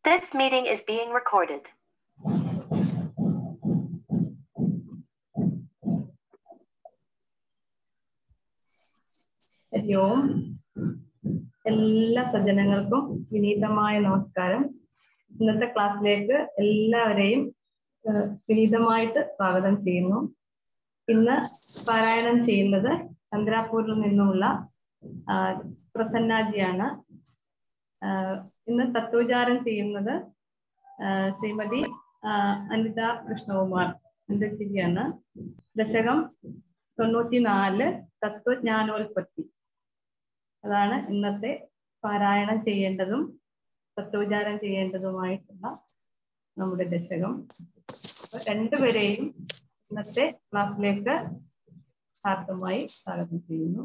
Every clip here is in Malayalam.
This meeting is being recorded. Hari ഓം എല്ലാ സജ്ജനങ്ങൾക്കും വിനീതമായ നമസ്കാരം ഇന്നത്തെ ക്ലാസ്സിലേക്ക് എല്ലാവരെയും ഏഹ്, വിനീതമായിട്ട് സ്വാഗതം ചെയ്യുന്നു ഇന്ന് പാരായണം ചെയ്യുന്നത് ചന്ദ്രാപൂരിൽ നിന്നുമുള്ള ആ, പ്രസന്നാജിയാണ് ആ, ഇന്ന് തത്വചാരം ചെയ്യുന്നത് ആ, ശ്രീമതി ആ, അനിത കൃഷ്ണകുമാർ അന്തരിച്ചിരിക്കുകയാണ് ദശകം തൊണ്ണൂറ്റിനാല് തത്വജ്ഞാനോൽപ്പത്തി അതാണ് ഇന്നത്തെ പാരായണം ചെയ്യേണ്ടതും തത്വചാരം ചെയ്യേണ്ടതുമായിട്ടുള്ള നമ്മുടെ ദശകം അപ്പൊ രണ്ടുപേരെയും ഇന്നത്തെ ക്ലാസ്സിലേക്ക് ഹാർദമായി സ്വാഗതം ചെയ്യുന്നു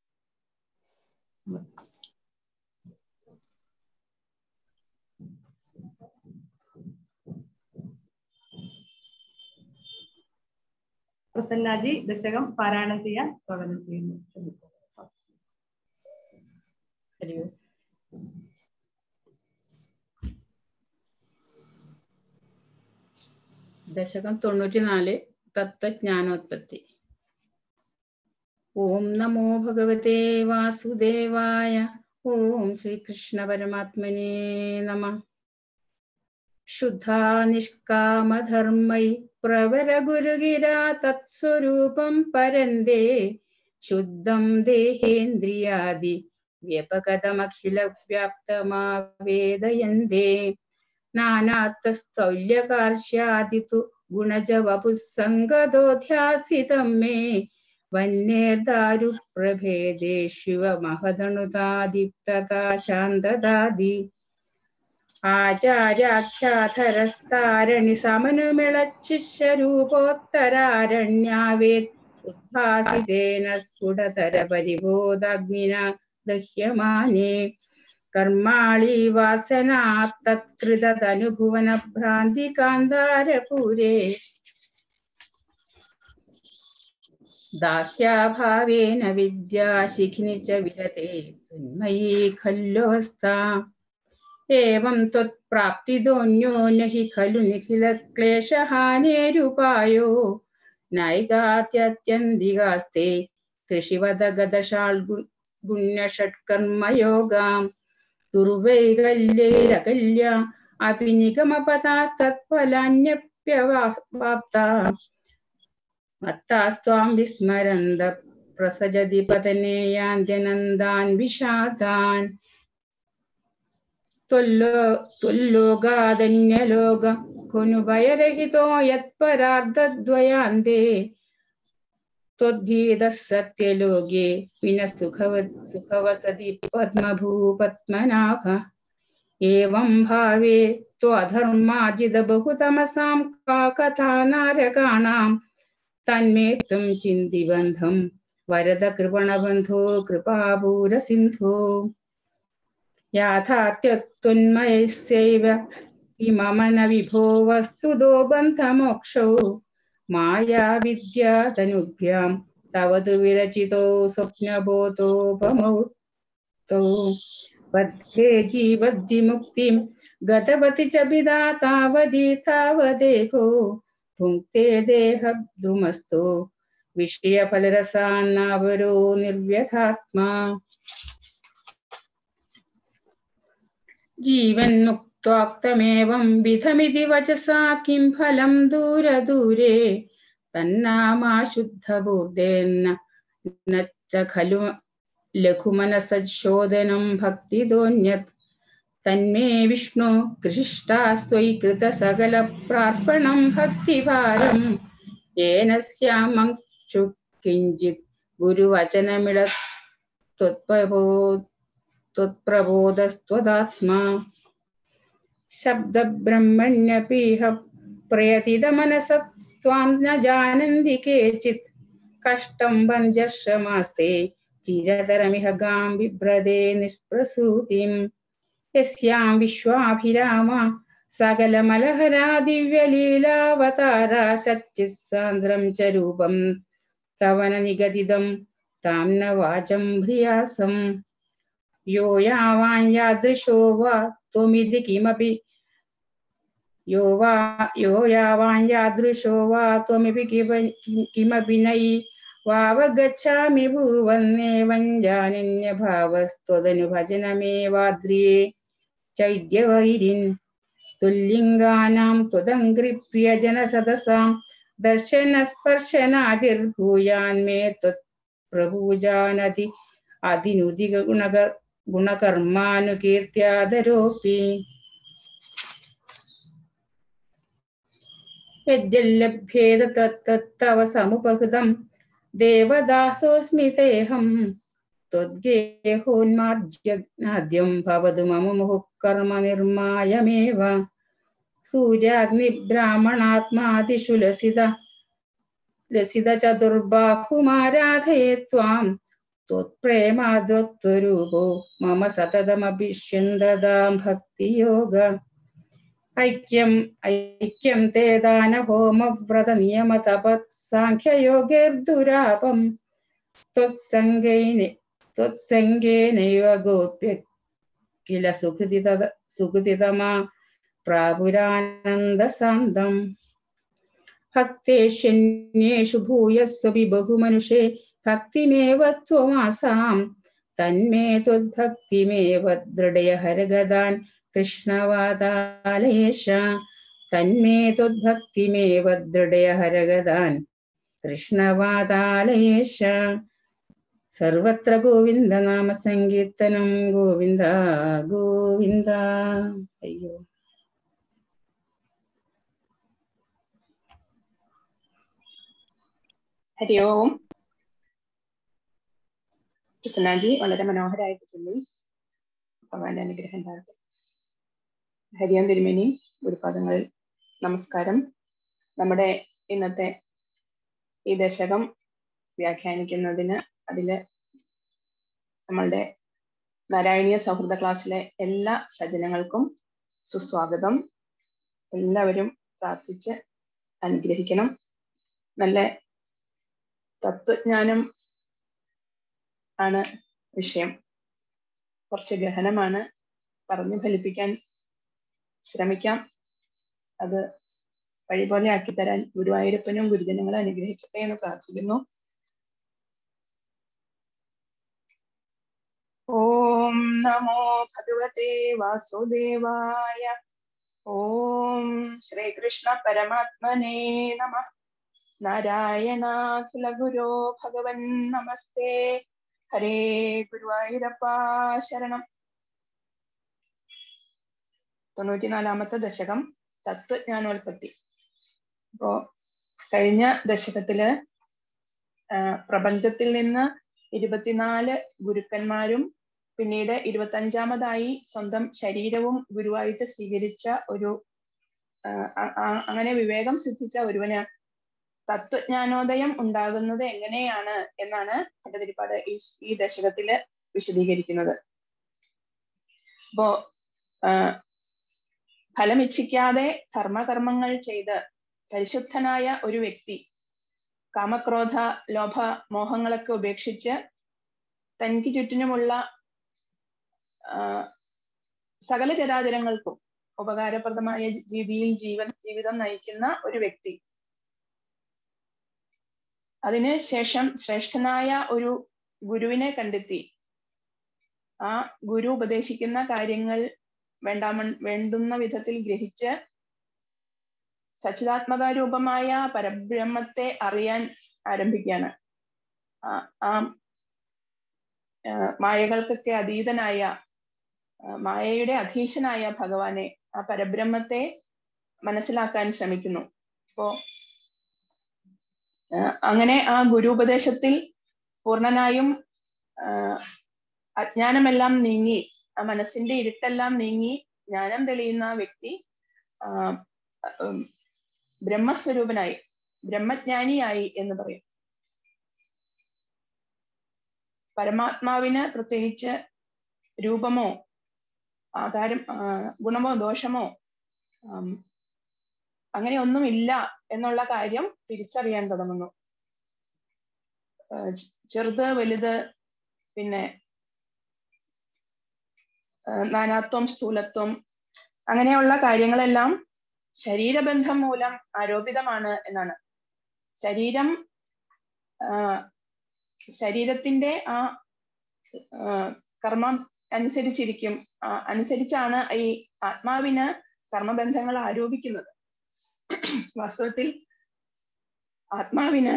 പ്രസന്നാജി ദശകം പാരായണം ചെയ്യാൻ സ്വാഗതം ചെയ്യുന്നു ക്ഷമിക്കുക. ഹരി ഓം. ദശകം തൊണ്ണൂറ്റിനാല് തത്വജ്ഞാനോത്പത്തി ഓം നമോ ഭഗവതേ വാസുദേവായ ഓം ശ്രീകൃഷ്ണ പരമാത്മനേ നമ ശുദ്ധാ നിഷ്കാമധർമ്മൈ പ്രവര ഗുരുഗിരാ തത്സ്വരൂപം പരന്തേ ശുദ്ധം ദേഹേന്ദ്രിയാദി വ്യപഗതമഖില വ്യാപ്തമാവേദയന്തേ നാനാത്തസ്ഥൗല്യകാർഷ്യാദിതു ഗുണജവപുസ്സംഗതോധ്യാസിതം മേ വന്യേർദാരു പ്രഭേദേ ശിവമഹദണുതാദീപ്തതാ ശാന്തതാദി ആചാര്യാഖ്യാധരസ്താരണി സമനുമിളച്ചിഷ്യരൂപോത്തരാരണ്യാവേത് ഉദ്ഭാസിതേന സ്ഫുടതര പരിബോധാഗ്നിന ദഹ്യമാനേ കർമാളി വാസനാത്തത്കൃതനുഭുവന ഭ്രാന്തി കാന്താരപൂരേ ദാഹ്യാഭാവേന വിദ്യാശിഖിനി ച വിരത്തെ തന്മയീ ഖല്ലോസ്ത ഏവം ത്വത്പ്രാപ്തിദോന്യോ നഹി ഖലു നിഖിലക്ലേശഹാനേരുപായോ നൈകാത്യത്യന്തികാസ്തേ കൃഷിവദഗദശാൽ ഗുണ്യഷട്കർമ്മയോഗാം ദുർവൈകല്യൈരകല്യ അപി നിഗമപഥാസ്തത്ഫലാന്യപ്യവാപ്ത മത്താസ്ത്വാം വിസ്മരന്ത പ്രസജതി പതനേയാന്ത്യനന്ദാൻ വിഷാദാൻ ത്വല്ലോകാദന്യലോക കുനുഭയരഹിതോ യത്പരാർദ്ധദ്വയാന്തേ त्वद्भीदः सत्यलोके विन सुखव सुखवसति पद्मभूपद्मनाभ एवं भावे त्वधर्माजिदबहुतमसां का कथा नारकाणां तन्मे त्वं चिन्तिबन्धं वरद कृपणबन्धो कृपापूरसिन्धो याथात्यत्वन्मयस्यैव किममन विभो वस्तुदो बन्धमोक्षौ माया विद्यातनुभ्यां तव तु विरचितो स्वप्नबोधोपमौ तौ बद्धे जीवद्विमुक्तिं गतवति च विदा तावदी तावदेको भुङ्क्ते देहद्रुमस्तो विषयफलरसान्नावरो निर्व्यथात्मा जीवन्मुक्त्वाक्तमेवं विधमिति वचसा किं फलं दूरदूरे तन्नामाशुद्धबुद्धेर्न न च खलु लघुमनसशोधनं भक्तिदोऽन्यत् तन्मे विष्णु कृशिष्टास्त्वयि कृतसकलप्रार्पणं भक्तिभारं येन स्यामङ्क्षु किञ्चित् गुरुवचनमिळ त्वत्प्रबो त्वत्प्रबोधस्त्वदात्मा शब्दब्रह्मण्यपीह प्रयतितमनसत्स्त्वां न जानन्ति केचित् कष्टं बन्ध्यश्रमास्ते चिरतरमिह गां बिभ्रदे निष्प्रसूतिं यस्यां विश्वाभिरामा सकलमलहरा दिव्यलीलावतारा सच्चित्सान्द्रं च रूपं कवन निगदितं तां न वाचं भ्रियासम् यो यावान् यादृशो वा त्वमिति किमपि യോ വാ യോ യാവാൻ യാദൃശോ വാ ത്വമിപി കിമ- കിം- കിമപി നൈ വാവഗച്ഛാമി ഭൂവന്നേവം ജാനന്യഭാവസ്ത്വതനു ഭജനമേവാദ്രിയേ ചൈദ്യവൈരിൻ തുല്ലിംഗാനാം ത്വദംഘ്രിപ്രിയജനസദസാം ദർശനസ്പർശനാതിർഭൂയാൻ മേ ത്വത് പ്രഭൂജാനതി അതിനുതി ഗുണക ഗുണകർമാനുകീർത്തിയാദരോപി യജ്ജല്ലഭ്യേത തത്തവ സമുപഹൃതം ദേവദാസോസ്മി തേഹം ത്വദ്ഗേഹോന്മാർജ്യനാദ്യം ഭവതു മമ മുഹുഃ കർമ്മ നിർമായമേവ സൂര്യാഗ്നിബ്രാഹ്മണാത്മാദിഷു ലസിത ലസിത ചതുർബാഹുമാരാധയേ ത്വാം ത്വത്പ്രേമാദ്വത്വരൂപോ മമ സതതമഭിഷ്യന്തതാം ഭക്തിയോഗ ഐക്യം ഐക്യം തേ ദാന ഹോമവ്രത നിയമ തപ സാഖ്യയോഗേർദുരാപം ത്വത്സംഗേന ത്വത്സംഗേനൈവ ഗോപ്യ കില സുഹൃതിത സുഹൃതിതമാ പ്രാപുരാനന്ദസാന്തം ഭക്തേഷ്യന്യേഷു ഭൂയസ്വപി ബഹുമനുഷേ ഭക്തിമേവ ത്വമാസാം തന്മേ ത്വദ്ഭക്തിമേവ ദൃഢയ ഹരഗതാൻ കൃഷ്ണവാതാലയേശ തന്മേ ത്വദ്ഭക്തിമേവ ദൃഢയ ഹരഗതാൻ കൃഷ്ണവാതാലയേശ സർവത്ര ഗോവിന്ദ നാമ സങ്കീർത്തനം ഗോവിന്ദ ഗോവിന്ദ അയ്യോ ഹരി ഓം കൃഷ്ണാജി വളരെ മനോഹരമായിട്ട് ചൊല്ലി ഭഗവാന്റെ അനുഗ്രഹം ഉണ്ടാകട്ടെ ഹരിയോം തിരുമേനി ഗുരുപാദങ്ങളിൽ നമസ്കാരം നമ്മുടെ ഇന്നത്തെ ഈ ദശകം വ്യാഖ്യാനിക്കുന്നതിന് അതില് നമ്മളുടെ നാരായണീയ സൗഹൃദ ക്ലാസ്സിലെ എല്ലാ സജ്ജനങ്ങൾക്കും സുസ്വാഗതം എല്ലാവരും പ്രാർത്ഥിച്ച് അനുഗ്രഹിക്കണം നല്ല തത്വജ്ഞാനം ആണ് വിഷയം കുറച്ച് ഗഹനമാണ് പറഞ്ഞു ഫലിപ്പിക്കാൻ ശ്രമിക്കാം അത് വഴി പോലെ ആക്കി തരാൻ ഗുരുവായൂരപ്പനും ഗുരുജനങ്ങളെ അനുഗ്രഹിക്കട്ടെ എന്ന് പ്രാർത്ഥിക്കുന്നു ഓം നമോ ഭഗവതേ വാസുദേവായ ഓം ശ്രീകൃഷ്ണ പരമാത്മനേ നമ നാരായണാഖില ഗുരോ ഭഗവൻ നമസ്തേ ഹരേ ഗുരുവായൂരപ്പ ശരണം തൊണ്ണൂറ്റിനാലാമത്തെ ദശകം തത്വജ്ഞാനോൽപത്തി അപ്പോ കഴിഞ്ഞ ദശകത്തില് ആ, പ്രപഞ്ചത്തിൽ നിന്ന് ഇരുപത്തിനാല് ഗുരുക്കന്മാരും പിന്നീട് ഇരുപത്തഞ്ചാമതായി സ്വന്തം ശരീരവും ഗുരുവായിട്ട് സ്വീകരിച്ച ഒരു ആ, ആ- ആ- അങ്ങനെ വിവേകം സിദ്ധിച്ച ഒരുവന് തത്വജ്ഞാനോദയം ഉണ്ടാകുന്നത് എങ്ങനെയാണ് എന്നാണ് ഭട്ടതിരിപ്പാട് ഈ ഈ ദശകത്തില് വിശദീകരിക്കുന്നത് അപ്പോ ആ, ഫലമിച്ഛിക്കാതെ ധർമ്മകർമ്മങ്ങൾ ചെയ്ത് പരിശുദ്ധനായ ഒരു വ്യക്തി കാമക്രോധ ലോഭ മോഹങ്ങളൊക്കെ ഉപേക്ഷിച്ച് തനിക്ക് ചുറ്റിനുമുള്ള ആ, സകല ചരാചരങ്ങൾക്കും ഉപകാരപ്രദമായ രീതിയിൽ ജീവൻ ജീവിതം നയിക്കുന്ന ഒരു വ്യക്തി അതിന് ശേഷം ശ്രേഷ്ഠനായ ഒരു ഗുരുവിനെ കണ്ടെത്തി ആ ഗുരു ഉപദേശിക്കുന്ന കാര്യങ്ങൾ വേണ്ടാമ വേണ്ടുന്ന വിധത്തിൽ ഗ്രഹിച്ച് സച്ചിതാത്മക രൂപമായ പരബ്രഹ്മത്തെ അറിയാൻ ആരംഭിക്കുകയാണ് ആ ആ ആ, മായകൾക്കൊക്കെ അതീതനായ ആ, മായയുടെ അധീശനായ ഭഗവാനെ ആ പരബ്രഹ്മത്തെ മനസ്സിലാക്കാൻ ശ്രമിക്കുന്നു അപ്പോ ആ, അങ്ങനെ ആ ഗുരുപദേശത്തിൽ പൂർണ്ണനായും ആ, അജ്ഞാനമെല്ലാം നീങ്ങി ആ മനസ്സിന്റെ ഇരുട്ടെല്ലാം നീങ്ങി ജ്ഞാനം തെളിയുന്ന ആ വ്യക്തി ആ, ഉം, ബ്രഹ്മസ്വരൂപനായി ബ്രഹ്മജ്ഞാനിയായി എന്ന് പറയും പരമാത്മാവിന് പ്രത്യേകിച്ച് രൂപമോ ആകാരം ആ, ഗുണമോ ദോഷമോ ആം, അങ്ങനെ ഒന്നുമില്ല എന്നുള്ള കാര്യം തിരിച്ചറിയാൻ തുടങ്ങുന്നു ആ, ചെ- ചെറുത് വലുത് പിന്നെ ആ, നാനാത്വം സ്ഥൂലത്വം അങ്ങനെയുള്ള കാര്യങ്ങളെല്ലാം ശരീരബന്ധം മൂലം ആരോപിതമാണ് എന്നാണ് ശരീരം ആ, ശരീരത്തിന്റെ ആ ആ, കർമ്മം അനുസരിച്ചിരിക്കും ആ, അനുസരിച്ചാണ് ഈ ആത്മാവിന് കർമ്മബന്ധങ്ങൾ ആരോപിക്കുന്നത് വാസ്തവത്തിൽ ആത്മാവിന്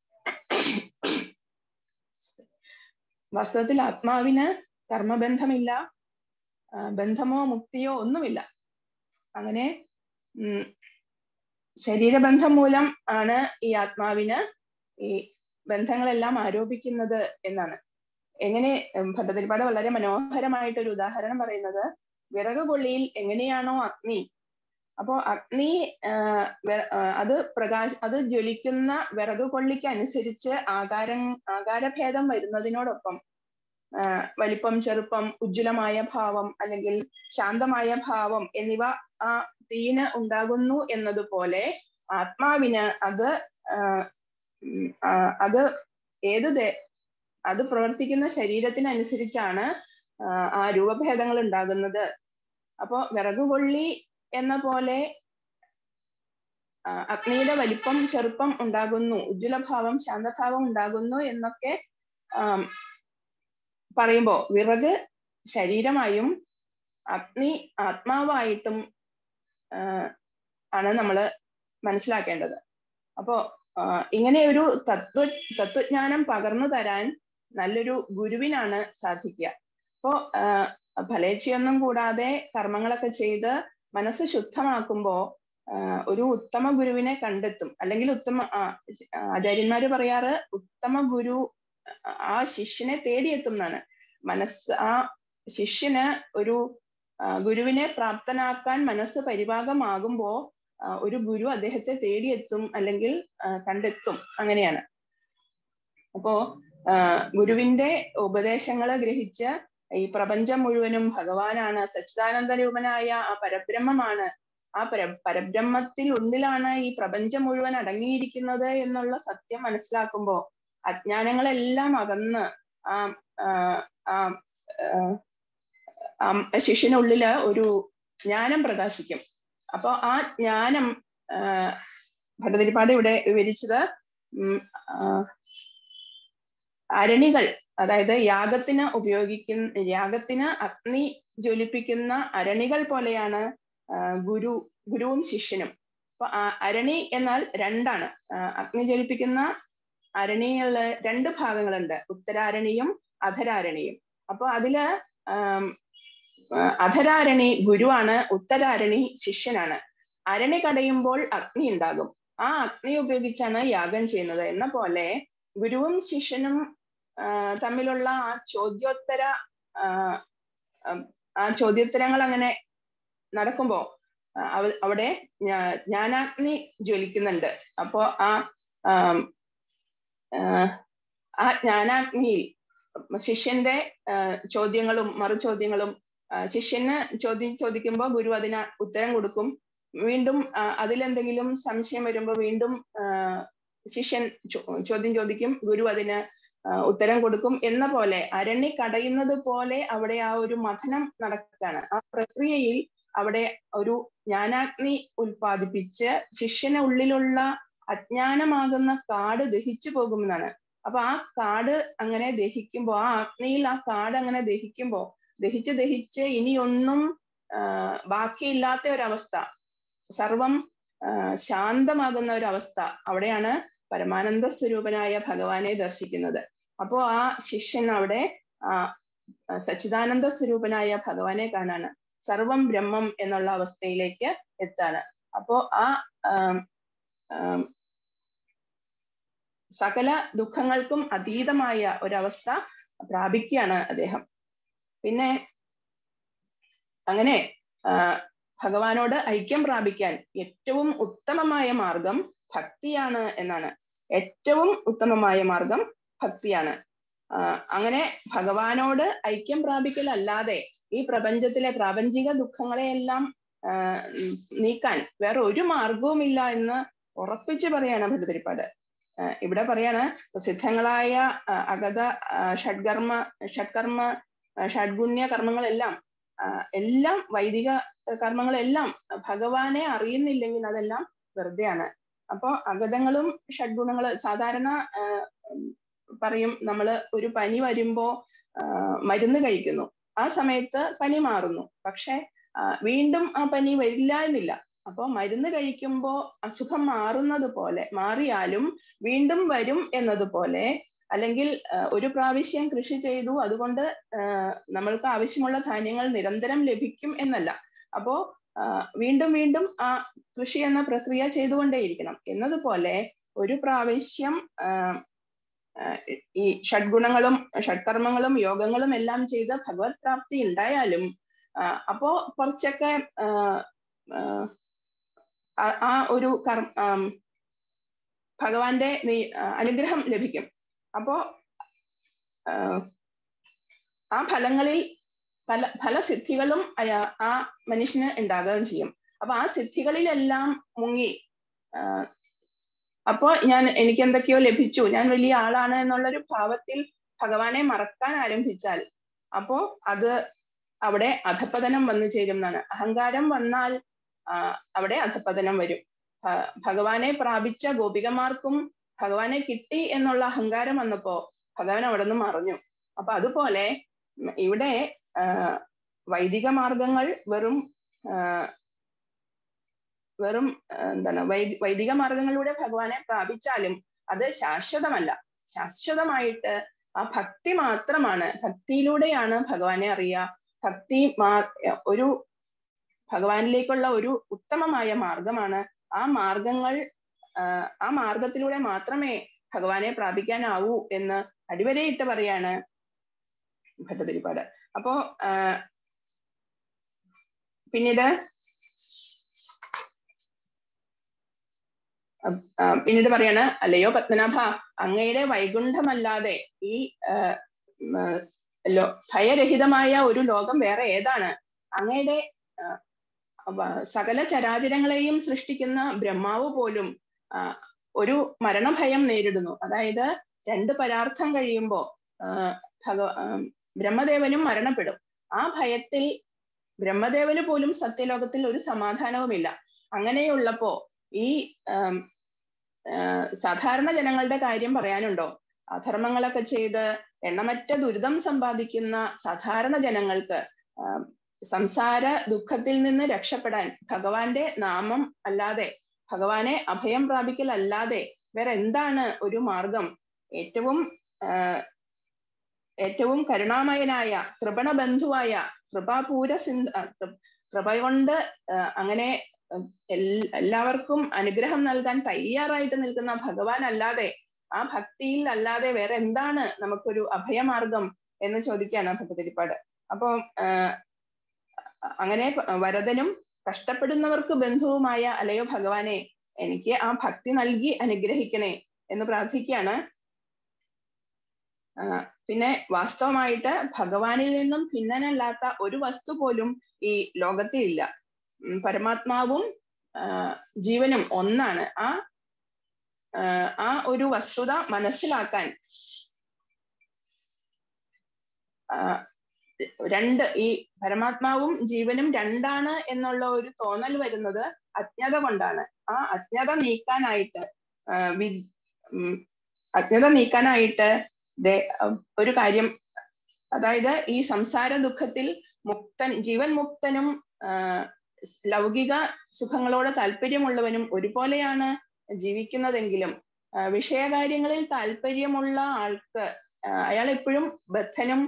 വാസ്തവത്തിൽ ആത്മാവിന് കർമ്മബന്ധമില്ല ആ, ബന്ധമോ മുക്തിയോ ഒന്നുമില്ല അങ്ങനെ ഉം, ശരീരബന്ധം മൂലം ആണ് ഈ ആത്മാവിന് ഈ ബന്ധങ്ങളെല്ലാം ആരോപിക്കുന്നത് എന്നാണ് എങ്ങനെ ഉം, ഭട്ടതിരിപ്പാട് വളരെ മനോഹരമായിട്ടൊരു ഉദാഹരണം പറയുന്നത് വിറക് കൊള്ളിയിൽ എങ്ങനെയാണോ അഗ്നി അപ്പോ അഗ്നി ആ, വെ- ആ, അത് പ്രകാശ അത് ജ്വലിക്കുന്ന വിറക് കൊള്ളിക്ക് അനുസരിച്ച് ആകാരം ആകാരഭേദം വരുന്നതിനോടൊപ്പം ആ, വലിപ്പം ചെറുപ്പം ഉജ്ജ്വലമായ ഭാവം അല്ലെങ്കിൽ ശാന്തമായ ഭാവം എന്നിവ ആ തീന് ഉണ്ടാകുന്നു എന്നതുപോലെ ആത്മാവിന് അത് ആ, ഉം, ആ, അത് ഏത് ദേ- അത് പ്രവർത്തിക്കുന്ന ശരീരത്തിനനുസരിച്ചാണ് ആ, ആ രൂപഭേദങ്ങൾ ഉണ്ടാകുന്നത് അപ്പോ വിറകുകൊള്ളി എന്ന പോലെ ആ, അഗ്നിയുടെ വലിപ്പം ചെറുപ്പം ഉണ്ടാകുന്നു ഉജ്ജ്വലഭാവം ശാന്തഭാവം ഉണ്ടാകുന്നു എന്നൊക്കെ ആം, പറയുമ്പോ വിറക് ശരീരമായും അഗ്നി ആത്മാവായിട്ടും ആ, ആണ് നമ്മൾ മനസ്സിലാക്കേണ്ടത് അപ്പോ ആ, ഇങ്ങനെ ഒരു തത്വ തത്വജ്ഞാനം പകർന്നു തരാൻ നല്ലൊരു ഗുരുവിനാണ് സാധിക്കുക അപ്പോ ആ, ഫലേച്ഛയൊന്നും കൂടാതെ കർമ്മങ്ങളൊക്കെ ചെയ്ത് മനസ്സ് ശുദ്ധമാക്കുമ്പോ ആ, ഒരു ഉത്തമ ഗുരുവിനെ കണ്ടെത്തും അല്ലെങ്കിൽ ഉത്തമ ആ, ആചാര്യന്മാര് പറയാറ് ഉത്തമ ഗുരു ആ ശിഷ്യനെ തേടിയെത്തും എന്നാണ് മനസ്സ് ആ ശിഷ്യന് ഒരു ആ, ഗുരുവിനെ പ്രാപ്തനാക്കാൻ മനസ്സ് പരിഭാഗമാകുമ്പോ ആ, ഒരു ഗുരു അദ്ദേഹത്തെ തേടിയെത്തും അല്ലെങ്കിൽ ആ, കണ്ടെത്തും അങ്ങനെയാണ് അപ്പോ ആ, ഗുരുവിന്റെ ഉപദേശങ്ങള് ഗ്രഹിച്ച് ഈ പ്രപഞ്ചം മുഴുവനും ഭഗവാനാണ് സച്ചിദാനന്ദ രൂപനായ ആ പരബ്രഹ്മമാണ് ആ പര പരബ്രഹ്മത്തിൽ ഉള്ളിലാണ് ഈ പ്രപഞ്ചം മുഴുവൻ അടങ്ങിയിരിക്കുന്നത് എന്നുള്ള സത്യം മനസ്സിലാക്കുമ്പോ അജ്ഞാനങ്ങളെല്ലാം അകന്ന് ആ ആ, ആ ആ, ആ ശിഷ്യനുള്ളില് ഒരു ജ്ഞാനം പ്രകാശിക്കും അപ്പൊ ആ ജ്ഞാനം ആ, ഭട്ടതിരിപ്പാട് ഇവിടെ വിവരിച്ചത് ഉം, ആ, അരണികൾ അതായത് യാഗത്തിന് ഉപയോഗിക്കുന്ന യാഗത്തിന് അഗ്നി ജ്വലിപ്പിക്കുന്ന അരണികൾ പോലെയാണ് ആ, ഗുരു ഗുരുവും ശിഷ്യനും അപ്പൊ ആ അരണി എന്നാൽ രണ്ടാണ് ആ, അഗ്നി ജ്വലിപ്പിക്കുന്ന അരണികള് രണ്ട് ഭാഗങ്ങളുണ്ട് ഉത്തരാരണിയും അധരാരണിയും അപ്പൊ അതില് ആം, ആ, അധരാരണി ഗുരുവാണ് ഉത്തരാരണി ശിഷ്യനാണ് അരണി കടയുമ്പോൾ അഗ്നി ഉണ്ടാകും ആ അഗ്നി ഉപയോഗിച്ചാണ് യാഗം ചെയ്യുന്നത് എന്ന പോലെ ഗുരുവും ശിഷ്യനും ആ, തമ്മിലുള്ള ആ ചോദ്യോത്തര ആ, ഉം, ആ ചോദ്യോത്തരങ്ങൾ അങ്ങനെ നടക്കുമ്പോ ആ, അവ- അവിടെ ജ്ഞാ- ജ്ഞാനാഗ്നി ജ്വലിക്കുന്നുണ്ട് അപ്പോ ആ ആം, ആ, ആ ജ്ഞാനാഗ്നിയിൽ ശിഷ്യന്റെ ആ, ചോദ്യങ്ങളും മറുചോദ്യങ്ങളും ആ, ശിഷ്യന് ചോദ്യം ചോദിക്കുമ്പോൾ ഗുരു അതിന് ഉത്തരം കൊടുക്കും വീണ്ടും ആ, അതിലെന്തെങ്കിലും സംശയം വരുമ്പോൾ വീണ്ടും ആ, ശിഷ്യൻ ചോ- ചോദ്യം ചോദിക്കും ഗുരു അതിന് ആ, ഉത്തരം കൊടുക്കും എന്ന പോലെ അരണി കടയുന്നത് പോലെ അവിടെ ആ ഒരു മഥനം നടക്കുകയാണ് ആ പ്രക്രിയയിൽ അവിടെ ഒരു ജ്ഞാനാഗ്നി ഉൽപ്പാദിപ്പിച്ച് ശിഷ്യന് ഉള്ളിലുള്ള അജ്ഞാനമാകുന്ന കാട് ദഹിച്ചു പോകുമെന്നാണ് അപ്പൊ ആ കാട് അങ്ങനെ ദഹിക്കുമ്പോ ആ അഗ്നിയിൽ ആ കാട് അങ്ങനെ ദഹിക്കുമ്പോ ദഹിച്ച് ദഹിച്ച് ഇനിയൊന്നും ആ, ബാക്കിയില്ലാത്ത ഒരവസ്ഥ സർവം ആ, ശാന്തമാകുന്ന ഒരവസ്ഥ അവിടെയാണ് പരമാനന്ദ സ്വരൂപനായ ഭഗവാനെ ദർശിക്കുന്നത് അപ്പോ ആ ശിഷ്യൻ അവിടെ ആ സച്ചിദാനന്ദ സ്വരൂപനായ ഭഗവാനെ കാണാണ് സർവം ബ്രഹ്മം എന്നുള്ള അവസ്ഥയിലേക്ക് എത്താണ് അപ്പോ ആ ആം, ആം, സകല ദുഃഖങ്ങൾക്കും അതീതമായ ഒരവസ്ഥ പ്രാപിക്കുകയാണ് അദ്ദേഹം പിന്നെ അങ്ങനെ ആ, ഭഗവാനോട് ഐക്യം പ്രാപിക്കാൻ ഏറ്റവും ഉത്തമമായ മാർഗം ഭക്തിയാണ് എന്നാണ് ഏറ്റവും ഉത്തമമായ മാർഗം ഭക്തിയാണ് ആ, അങ്ങനെ ഭഗവാനോട് ഐക്യം പ്രാപിക്കലല്ലാതെ ഈ പ്രപഞ്ചത്തിലെ പ്രാപഞ്ചിക ദുഃഖങ്ങളെയെല്ലാം ആ, ഉം, നീക്കാൻ വേറെ ഒരു മാർഗവുമില്ല എന്ന് ഉറപ്പിച്ചു പറയാണ് ഭട്ടതിരിപ്പാട് ആ, ഇവിടെ പറയാണ് സിദ്ധങ്ങളായ ആ, അഗത ആ, ഷഡ്കർമ്മ ഷഡ്കർമ്മ ആ, ഷഡ്ഗുണ്യ കർമ്മങ്ങളെല്ലാം എല്ലാം വൈദിക കർമ്മങ്ങളെല്ലാം ഭഗവാനെ അറിയുന്നില്ലെങ്കിൽ അതെല്ലാം വെറുതെയാണ് അപ്പോ അഗതങ്ങളും ഷഡ്ഗുണങ്ങള് സാധാരണ പറയും നമ്മൾ ഒരു പനി വരുമ്പോ മരുന്ന് കഴിക്കുന്നു ആ സമയത്ത് പനി മാറുന്നു പക്ഷെ വീണ്ടും ആ പനി വരില്ല എന്നില്ല അപ്പോ മരുന്ന് കഴിക്കുമ്പോ അസുഖം മാറുന്നത് പോലെ മാറിയാലും വീണ്ടും വരും എന്നതുപോലെ അല്ലെങ്കിൽ ഒരു പ്രാവശ്യം കൃഷി ചെയ്തു അതുകൊണ്ട് നമ്മൾക്ക് ആവശ്യമുള്ള ധാന്യങ്ങൾ നിരന്തരം ലഭിക്കും എന്നല്ല അപ്പോ വീണ്ടും വീണ്ടും ആ കൃഷി എന്ന പ്രക്രിയ ചെയ്തുകൊണ്ടേയിരിക്കണം എന്നതുപോലെ ഒരു പ്രാവശ്യം ഈ ഷഡ്ഗുണങ്ങളും ഷഡ്കർമ്മങ്ങളും യോഗങ്ങളും എല്ലാം ചെയ്ത് ഭഗവത് പ്രാപ്തി ഉണ്ടായാലും അപ്പോ കുറച്ചൊക്കെ ആ ഒരു കർ ഭഗവാന്റെ അനുഗ്രഹം ലഭിക്കും അപ്പോ ആ ഫലങ്ങളിൽ പല ഫലസിദ്ധികളും അയാ ആ മനുഷ്യന് ഉണ്ടാകുകയും ചെയ്യും അപ്പൊ ആ സിദ്ധികളിലെല്ലാം മുങ്ങി അപ്പോ ഞാൻ എനിക്ക് എന്തൊക്കെയോ ലഭിച്ചു ഞാൻ വലിയ ആളാണ് എന്നുള്ളൊരു ഭാവത്തിൽ ഭഗവാനെ മറക്കാൻ ആരംഭിച്ചാൽ അപ്പോ അത് അവിടെ അധപ്പതനം വന്നു ചേരും എന്നാണ് അഹങ്കാരം വന്നാൽ അവിടെ അധപ്പതനം വരും ഭഗവാനെ പ്രാപിച്ച ഗോപികമാർക്കും ഭഗവാനെ കിട്ടി എന്നുള്ള അഹങ്കാരം വന്നപ്പോ ഭഗവാൻ അവിടെ നിന്ന് മറഞ്ഞു അപ്പൊ അതുപോലെ ഇവിടെ വൈദിക മാർഗങ്ങൾ വെറും വെറും എന്താണ് വൈദിക മാർഗങ്ങളിലൂടെ ഭഗവാനെ പ്രാപിച്ചാലും അത് ശാശ്വതമല്ല ശാശ്വതമായിട്ട് ആ ഭക്തി മാത്രമാണ് ഭക്തിയിലൂടെയാണ് ഭഗവാനെ അറിയുക ഭക്തി മാ ഒരു ഭഗവാനിലേക്കുള്ള ഒരു ഉത്തമമായ മാർഗമാണ് ആ മാർഗങ്ങൾ ആ മാർഗത്തിലൂടെ മാത്രമേ ഭഗവാനെ പ്രാപിക്കാനാവൂ എന്ന് അടിവരയിട്ട് പറയാണ് ഭട്ടതിരിപ്പാട് അപ്പോ പിന്നീട് പിന്നീട് പറയാണ് അല്ലയോ പത്മനാഭ അങ്ങയുടെ വൈകുണ്ഠമല്ലാതെ ഈ ഭയരഹിതമായ ഒരു ലോകം വേറെ ഏതാണ് അങ്ങയുടെ സകല ചരാചരങ്ങളെയും സൃഷ്ടിക്കുന്ന ബ്രഹ്മാവ് പോലും ഒരു മരണഭയം നേരിടുന്നു അതായത് രണ്ട് പരാർത്ഥം കഴിയുമ്പോ ഭഗ ബ്രഹ്മദേവനും മരണപ്പെടും ആ ഭയത്തിൽ ബ്രഹ്മദേവന് പോലും സത്യലോകത്തിൽ ഒരു സമാധാനവുമില്ല അങ്ങനെയുള്ളപ്പോ ഈ സാധാരണ ജനങ്ങളുടെ കാര്യം പറയാനുണ്ടോ അധർമ്മങ്ങളൊക്കെ ചെയ്ത് എണ്ണമറ്റ ദുരിതം സമ്പാദിക്കുന്ന സാധാരണ ജനങ്ങൾക്ക് സംസാര ദുഃഖത്തിൽ നിന്ന് രക്ഷപ്പെടാൻ ഭഗവാന്റെ നാമം അല്ലാതെ ഭഗവാനെ അഭയം പ്രാപിക്കൽ അല്ലാതെ വേറെ എന്താണ് ഒരു മാർഗം ഏറ്റവും ഏറ്റവും കരുണാമയനായ കൃപണബന്ധുവായ കൃപാപൂര സിന്ധ കൃപ കൊണ്ട് അങ്ങനെ എല്ലാവർക്കും അനുഗ്രഹം നൽകാൻ തയ്യാറായിട്ട് നിൽക്കുന്ന ഭഗവാൻ അല്ലാതെ ആ ഭക്തിയിൽ അല്ലാതെ വേറെ എന്താണ് നമുക്കൊരു അഭയമാർഗം എന്ന് ചോദിക്കുകയാണ് ഭക്തതിരിപ്പാട് അപ്പോ അങ്ങനെ വരദനും കഷ്ടപ്പെടുന്നവർക്ക് ബന്ധുവുമായ അലയോ ഭഗവാനെ എനിക്ക് ആ ഭക്തി നൽകി അനുഗ്രഹിക്കണേ എന്ന് പ്രാർത്ഥിക്കുകയാണ് പിന്നെ വാസ്തവമായിട്ട് ഭഗവാനിൽ നിന്നും ഭിന്നനല്ലാത്ത ഒരു വസ്തു പോലും ഈ ലോകത്തിൽ ഇല്ല പരമാത്മാവും ജീവനും ഒന്നാണ് ആ ആ ഒരു വസ്തുത മനസ്സിലാക്കാൻ രണ്ട് ഈ പരമാത്മാവും ജീവനും രണ്ടാണ് എന്നുള്ള ഒരു തോന്നൽ വരുന്നത് അജ്ഞത കൊണ്ടാണ് ആ അജ്ഞത നീക്കാനായിട്ട് വി അജ്ഞത നീക്കാനായിട്ട് ഒരു കാര്യം അതായത് ഈ സംസാര ദുഃഖത്തിൽ മുക്തൻ ജീവൻ മുക്തനും ലൗകിക സുഖങ്ങളോട് താല്പര്യമുള്ളവനും ഒരുപോലെയാണ് ജീവിക്കുന്നതെങ്കിലും വിഷയകാര്യങ്ങളിൽ താല്പര്യമുള്ള ആൾക്ക് അയാൾ എപ്പോഴും ബദ്ധനും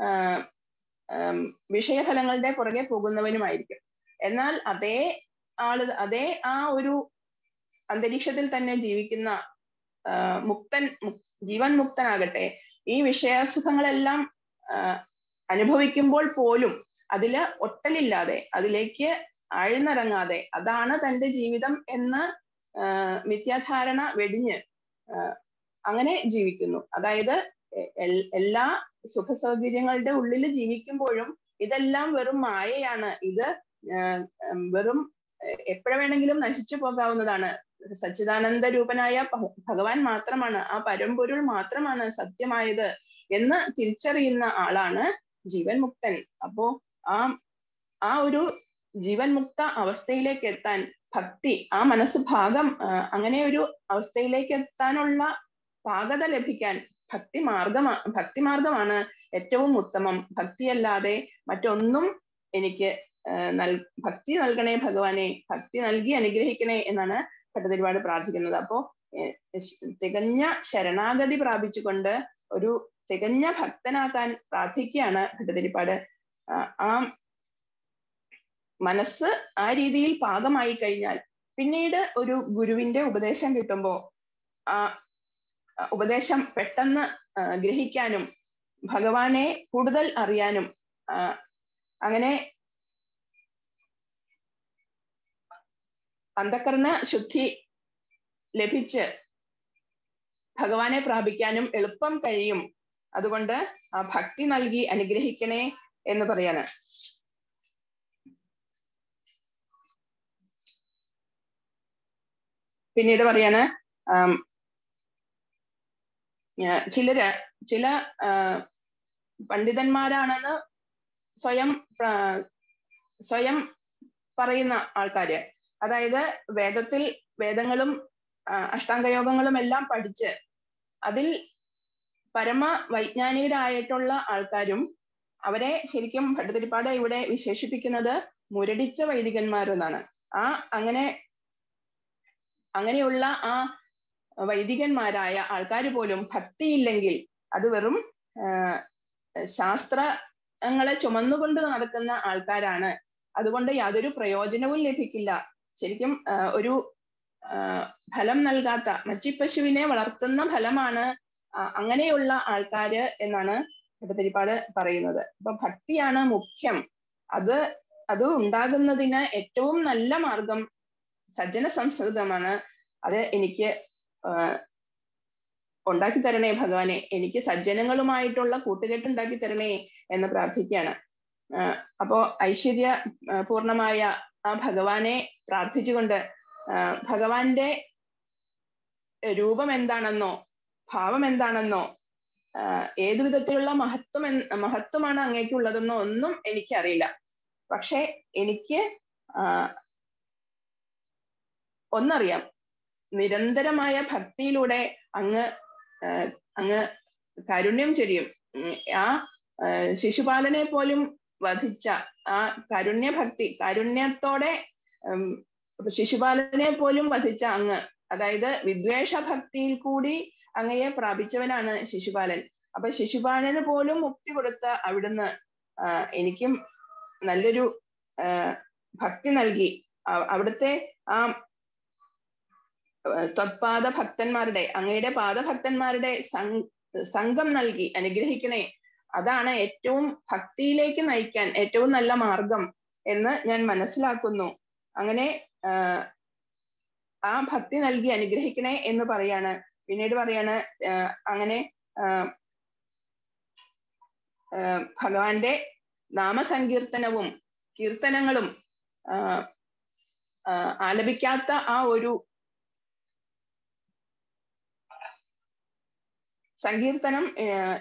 വിഷയഫലങ്ങളുടെ പുറകെ പോകുന്നവനുമായിരിക്കും എന്നാൽ അതേ ആള് അതേ ആ ഒരു അന്തരീക്ഷത്തിൽ തന്നെ ജീവിക്കുന്ന മുക്തൻ ജീവൻ മുക്തനാകട്ടെ ഈ വിഷയസുഖങ്ങളെല്ലാം അനുഭവിക്കുമ്പോൾ പോലും അതില് ഒട്ടലില്ലാതെ അതിലേക്ക് ആഴ്ന്നിറങ്ങാതെ അതാണ് തന്റെ ജീവിതം എന്ന് മിഥ്യാധാരണ വെടിഞ്ഞ് അങ്ങനെ ജീവിക്കുന്നു അതായത് എല്ലാ സുഖ സൗകര്യങ്ങളുടെ ഉള്ളിൽ ജീവിക്കുമ്പോഴും ഇതെല്ലാം വെറും മായയാണ് ഇത് വെറും എപ്പോഴ വേണമെങ്കിലും നശിച്ചു പോകാവുന്നതാണ് സച്ചിദാനന്ദ രൂപനായ ഭഗവാൻ മാത്രമാണ് ആ പരമ്പൊരുൾ മാത്രമാണ് സത്യമായത് എന്ന് തിരിച്ചറിയുന്ന ആളാണ് ജീവൻ മുക്തൻ അപ്പോ ആ ആ ഒരു ജീവൻ മുക്ത അവസ്ഥയിലേക്ക് എത്താൻ ഭക്തി ആ മനസ്സ് ഭാഗം ആ, അങ്ങനെ ഒരു അവസ്ഥയിലേക്ക് എത്താനുള്ള പാകത ലഭിക്കാൻ ഭക്തി മാർഗമാ ഭക്തി മാർഗമാണ് ഏറ്റവും ഉത്തമം ഭക്തിയല്ലാതെ മറ്റൊന്നും എനിക്ക് ആ, നൽ ഭക്തി നൽകണേ ഭഗവാനെ ഭക്തി നൽകി അനുഗ്രഹിക്കണേ എന്നാണ് ഭട്ടതിരിപാട് പ്രാർത്ഥിക്കുന്നത് അപ്പോ ഏർ, ശ- തികഞ്ഞ ശരണാഗതി പ്രാപിച്ചുകൊണ്ട് ഒരു തികഞ്ഞ ഭക്തനാക്കാൻ പ്രാർത്ഥിക്കുകയാണ് ഭട്ടതിരിപ്പാട് ആ, ആ മനസ്സ് ആ രീതിയിൽ പാകമായി കഴിഞ്ഞാൽ പിന്നീട് ഒരു ഗുരുവിന്റെ ഉപദേശം കിട്ടുമ്പോ ആ ആ ഉപദേശം പെട്ടെന്ന് ആ, ഗ്രഹിക്കാനും ഭഗവാനെ കൂടുതൽ അറിയാനും ആ, അങ്ങനെ അന്ധകരണ ശുദ്ധി ലഭിച്ച് ഭഗവാനെ പ്രാപിക്കാനും എളുപ്പം കഴിയും അതുകൊണ്ട് ആ ഭക്തി നൽകി അനുഗ്രഹിക്കണേ എന്ന് പറയാണ് പിന്നീട് പറയാണ് ആം, ആ, ചിലര് ചില ആ, പണ്ഡിതന്മാരാണെന്ന് സ്വയം ആ, സ്വയം പറയുന്ന ആൾക്കാര് അതായത് വേദത്തിൽ വേദങ്ങളും ആ, അഷ്ടാംഗയോഗങ്ങളും എല്ലാം പഠിച്ച് അതിൽ പരമ വൈജ്ഞാനികരായിട്ടുള്ള ആൾക്കാരും അവരെ ശരിക്കും ഭട്ടതിരിപ്പാട് ഇവിടെ വിശേഷിപ്പിക്കുന്നത് മുരടിച്ച വൈദികന്മാരെന്നാണ് ആ അങ്ങനെ അങ്ങനെയുള്ള ആ വൈദികന്മാരായ ആൾക്കാർ പോലും ഭക്തിയില്ലെങ്കിൽ അത് വെറും ആ, ശാസ്ത്രങ്ങളെ ചുമന്നുകൊണ്ട് നടക്കുന്ന ആൾക്കാരാണ് അതുകൊണ്ട് യാതൊരു പ്രയോജനവും ലഭിക്കില്ല ശരിക്കും ആ, ഒരു ആ, ഫലം നൽകാത്ത മച്ചിപ്പശുവിനെ വളർത്തുന്ന ഫലമാണ് ആ, അങ്ങനെയുള്ള ആൾക്കാര് എന്നാണ് ഭട്ടതിരിപ്പാട് പറയുന്നത് അപ്പൊ ഭക്തിയാണ് മുഖ്യം അത് അത് ഉണ്ടാകുന്നതിന് ഏറ്റവും നല്ല മാർഗം സജ്ജന സംസർഗമാണ് അത് എനിക്ക് ആ, ഉണ്ടാക്കി തരണേ ഭഗവാനെ എനിക്ക് സജ്ജനങ്ങളുമായിട്ടുള്ള കൂട്ടുകെട്ട് ഉണ്ടാക്കി തരണേ എന്ന് പ്രാർത്ഥിക്കുകയാണ് ആ, അപ്പോ ഐശ്വര്യ ആ, പൂർണമായ ആ ഭഗവാനെ പ്രാർത്ഥിച്ചുകൊണ്ട് ആ, ഭഗവാന്റെ രൂപം എന്താണെന്നോ ഭാവം എന്താണെന്നോ ആ, ഏതു വിധത്തിലുള്ള മഹത്വം എൻ- മഹത്വമാണ് അങ്ങേക്കുള്ളതെന്നോ ഒന്നും എനിക്കറിയില്ല പക്ഷെ എനിക്ക് ആ, ഒന്നറിയാം നിരന്തരമായ ഭക്തിയിലൂടെ അങ്ങ് ആ, അങ്ങ് കാരുണ്യം ചൊരിയും ഉം, ആ ആ, ശിശുപാലനെ പോലും വധിച്ച ആ കാരുണ്യഭക്തി കാരുണ്യത്തോടെ ഉം, ശിശുപാലനെ പോലും വധിച്ച അങ്ങ് അതായത് വിദ്വേഷ ഭക്തിയിൽ കൂടി അങ്ങയെ പ്രാപിച്ചവനാണ് ശിശുപാലൻ അപ്പൊ ശിശുപാലന് പോലും മുക്തി കൊടുത്ത അവിടുന്ന് ആ, എനിക്കും നല്ലൊരു ആ, ഭക്തി നൽകി അ- അവിടുത്തെ ആ ത്വത്പാദ ഭക്തന്മാരുടെ അങ്ങയുടെ പാദഭക്തന്മാരുടെ സം- സംഘം നൽകി അനുഗ്രഹിക്കണേ അതാണ് ഏറ്റവും ഭക്തിയിലേക്ക് നയിക്കാൻ ഏറ്റവും നല്ല മാർഗം എന്ന് ഞാൻ മനസ്സിലാക്കുന്നു അങ്ങനെ ആ, ആ ഭക്തി നൽകി അനുഗ്രഹിക്കണേ എന്ന് പറയാണ് പിന്നീട് പറയാണ് ആ, അങ്ങനെ ആ, ആ, ഭഗവാന്റെ നാമസങ്കീർത്തനവും കീർത്തനങ്ങളും ആ, ആ, ആലപിക്കാത്ത ആ ഒരു സങ്കീർത്തനം ഏർ,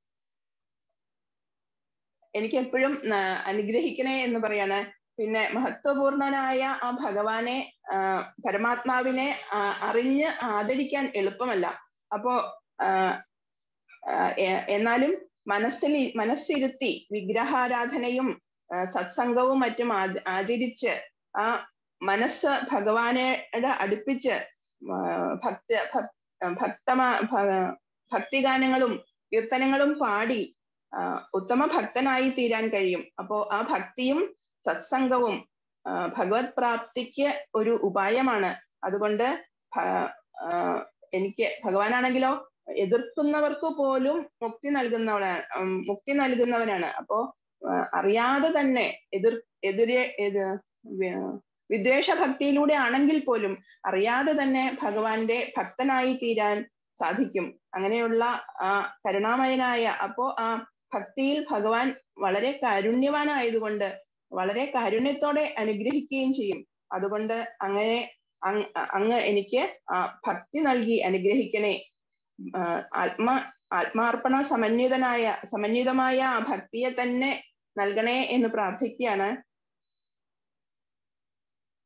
എനിക്ക് എപ്പോഴും ന- അനുഗ്രഹിക്കണേ എന്ന് പറയാണ് പിന്നെ മഹത്വപൂർണനായ ആ ഭഗവാനെ ആ, പരമാത്മാവിനെ ആ, അറിഞ്ഞ് ആദരിക്കാൻ എളുപ്പമല്ല അപ്പോ ആ, ആ, എ- എന്നാലും മനസ്സിൽ മനസ്സിരുത്തി വിഗ്രഹാരാധനയും ആ, സത്സംഗവും മറ്റും ആ- ആചരിച്ച് ആ മനസ്സ് ഭഗവാനോട് അടുപ്പിച്ച് ആ, ഭക്ത ഭക്- ഭക്തമാ ഭ- ഭക്തിഗാനങ്ങളും കീർത്തനങ്ങളും പാടി ആ, ഉത്തമ ഭക്തനായി തീരാൻ കഴിയും അപ്പോ ആ ഭക്തിയും സത്സംഗവും ആ, ഭഗവത് പ്രാപ്തിക്ക് ഒരു ഉപായമാണ് അതുകൊണ്ട് ഭ- ആ, എനിക്ക് ഭഗവാനാണെങ്കിലോ എതിർക്കുന്നവർക്ക് പോലും മുക്തി നൽകുന്നവനാണ് ഉം, മുക്തി നൽകുന്നവനാണ് അപ്പോ ആ, അറിയാതെ തന്നെ എതിർ എതിരെ എത് വി- വിദ്വേഷ ഭക്തിയിലൂടെ ആണെങ്കിൽ പോലും അറിയാതെ തന്നെ ഭഗവാന്റെ ഭക്തനായി തീരാൻ സാധിക്കും അങ്ങനെയുള്ള ആ കരുണാമയനായ അപ്പോ ആ ഭക്തിയിൽ ഭഗവാൻ വളരെ കാരുണ്യവാനായതുകൊണ്ട് വളരെ കാരുണ്യത്തോടെ അനുഗ്രഹിക്കുകയും ചെയ്യും അതുകൊണ്ട് അങ്ങനെ അങ് അങ്ങ് എനിക്ക് ആ ഭക്തി നൽകി അനുഗ്രഹിക്കണേ ആ, ആത്മ ആത്മാർപ്പണ സമന്വിതനായ സമന്വിതമായ ആ ഭക്തിയെ തന്നെ നൽകണേ എന്ന് പ്രാർത്ഥിക്കുകയാണ്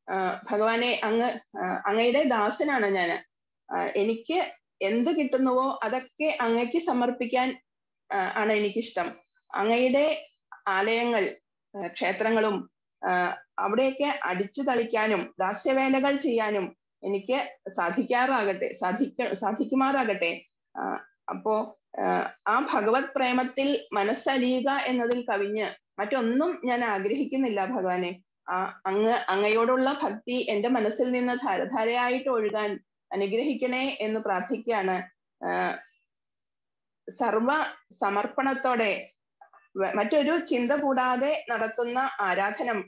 ആ, ഭഗവാനെ അങ്ങ് ആ, അങ്ങയുടെ ദാസനാണ് ഞാൻ എനിക്ക് എന്ത് കിട്ടുന്നുവോ അതൊക്കെ അങ്ങയ്ക്ക് സമർപ്പിക്കാൻ ആ, ആണ് എനിക്കിഷ്ടം അങ്ങയുടെ ആലയങ്ങൾ ആ, ക്ഷേത്രങ്ങളും ആ, അവിടെയൊക്കെ അടിച്ചു തളിക്കാനും ദാസ്യവേലകൾ ചെയ്യാനും എനിക്ക് സാധിക്കാറാകട്ടെ സാധിക്ക സാധിക്കുമാറാകട്ടെ ആ, അപ്പോ ആ, ആ ഭഗവത് പ്രേമത്തിൽ മനസ്സലിയുക എന്നതിൽ കവിഞ്ഞ് മറ്റൊന്നും ഞാൻ ആഗ്രഹിക്കുന്നില്ല ഭഗവാനെ ആ അങ്ങ് അങ്ങയോടുള്ള ഭക്തി എന്റെ മനസ്സിൽ നിന്ന് ധാരധാരയായിട്ട് ഒഴുകാൻ അനുഗ്രഹിക്കണേ എന്ന് പ്രാർത്ഥിക്കുകയാണ് ആ, സർവ സമർപ്പണത്തോടെ വ- മറ്റൊരു ചിന്ത കൂടാതെ നടത്തുന്ന ആരാധനം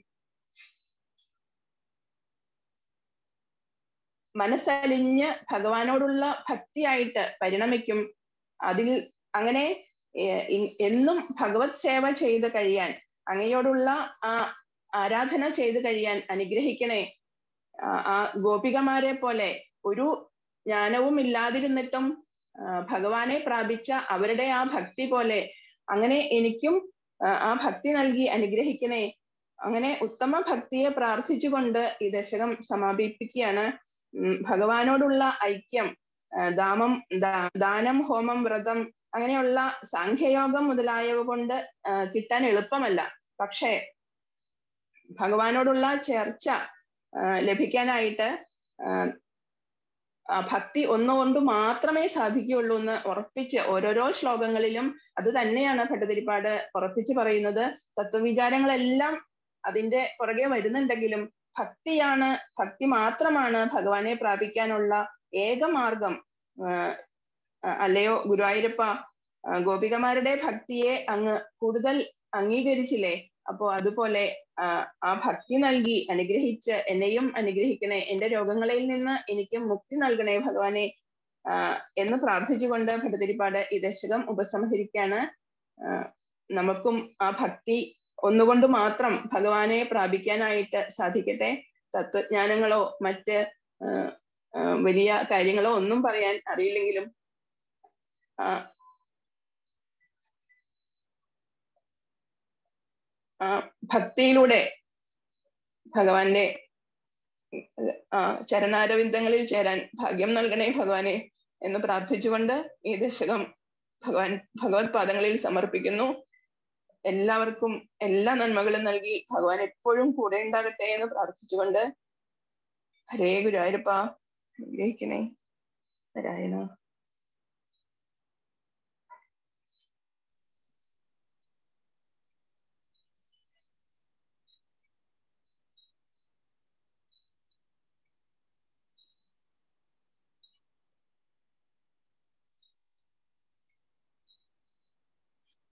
മനസ്സലിഞ്ഞ് ഭഗവാനോടുള്ള ഭക്തിയായിട്ട് പരിണമിക്കും അതിൽ അങ്ങനെ ഏർ ഇ- എന്നും ഭഗവത് സേവ ചെയ്ത് കഴിയാൻ അങ്ങയോടുള്ള ആ ആരാധന ചെയ്തു കഴിയാൻ അനുഗ്രഹിക്കണേ ആ, ആ ഗോപികമാരെ പോലെ ഒരു ജ്ഞാനവും ഇല്ലാതിരുന്നിട്ടും ആ, ഭഗവാനെ പ്രാപിച്ച അവരുടെ ആ ഭക്തി പോലെ അങ്ങനെ എനിക്കും ആ, ആ ഭക്തി നൽകി അനുഗ്രഹിക്കണേ അങ്ങനെ ഉത്തമ ഭക്തിയെ പ്രാർത്ഥിച്ചുകൊണ്ട് ഈ ദശകം സമാപിപ്പിക്കുകയാണ് ഉം, ഭഗവാനോടുള്ള ഐക്യം ആ, ദാമം ദാ- ദാനം ഹോമം വ്രതം അങ്ങനെയുള്ള സാഖ്യയോഗം മുതലായവ കൊണ്ട് ആ, കിട്ടാൻ എളുപ്പമല്ല പക്ഷേ ഭഗവാനോടുള്ള ചേർച്ച ആ, ലഭിക്കാനായിട്ട് ആ, ആ ഭക്തി ഒന്നുകൊണ്ട് മാത്രമേ സാധിക്കുകയുള്ളൂ എന്ന് ഉറപ്പിച്ച് ഓരോരോ ശ്ലോകങ്ങളിലും അത് തന്നെയാണ് ഭട്ടതിരിപ്പാട് ഉറപ്പിച്ച് പറയുന്നത് തത്വവിചാരങ്ങളെല്ലാം അതിന്റെ പുറകെ വരുന്നുണ്ടെങ്കിലും ഭക്തിയാണ് ഭക്തി മാത്രമാണ് ഭഗവാനെ പ്രാപിക്കാനുള്ള ഏക മാർഗം ആഹ് അല്ലയോ ഗുരുവായൂരപ്പ ആ, ഗോപികമാരുടെ ഭക്തിയെ അങ്ങ് കൂടുതൽ അംഗീകരിച്ചില്ലേ അപ്പോ അതുപോലെ ആ, ആ ഭക്തി നൽകി അനുഗ്രഹിച്ച് എന്നെയും അനുഗ്രഹിക്കണേ എന്റെ രോഗങ്ങളിൽ നിന്ന് എനിക്ക് മുക്തി നൽകണേ ഭഗവാനെ ആ, എന്ന് പ്രാർത്ഥിച്ചുകൊണ്ട് ഭട്ടതിരിപ്പാട് ഈ ദശകം ഉപസംഹരിക്കാണ് ആ, നമുക്കും ആ ഭക്തി ഒന്നുകൊണ്ട് മാത്രം ഭഗവാനെ പ്രാപിക്കാനായിട്ട് സാധിക്കട്ടെ തത്വജ്ഞാനങ്ങളോ മറ്റ് ആ, ആ, വലിയ കാര്യങ്ങളോ ഒന്നും പറയാൻ അറിയില്ലെങ്കിലും ആ, ആ ഭക്തിയിലൂടെ ഭഗവാന്റെ ആ ചരണാരവിന്ദങ്ങളിൽ ചേരാൻ ഭാഗ്യം നൽകണേ ഭഗവാനെ എന്ന് പ്രാർത്ഥിച്ചുകൊണ്ട് ഈ ദശകം ഭഗവാൻ ഭഗവത് പാദങ്ങളിൽ സമർപ്പിക്കുന്നു എല്ലാവർക്കും എല്ലാ നന്മകളും നൽകി ഭഗവാൻ എപ്പോഴും കൂടെ ഉണ്ടാകട്ടെ എന്ന് പ്രാർത്ഥിച്ചുകൊണ്ട് ഹരേ ഗുരുവായൂരപ്പ അനുഗ്രഹിക്കണേ നാരായണ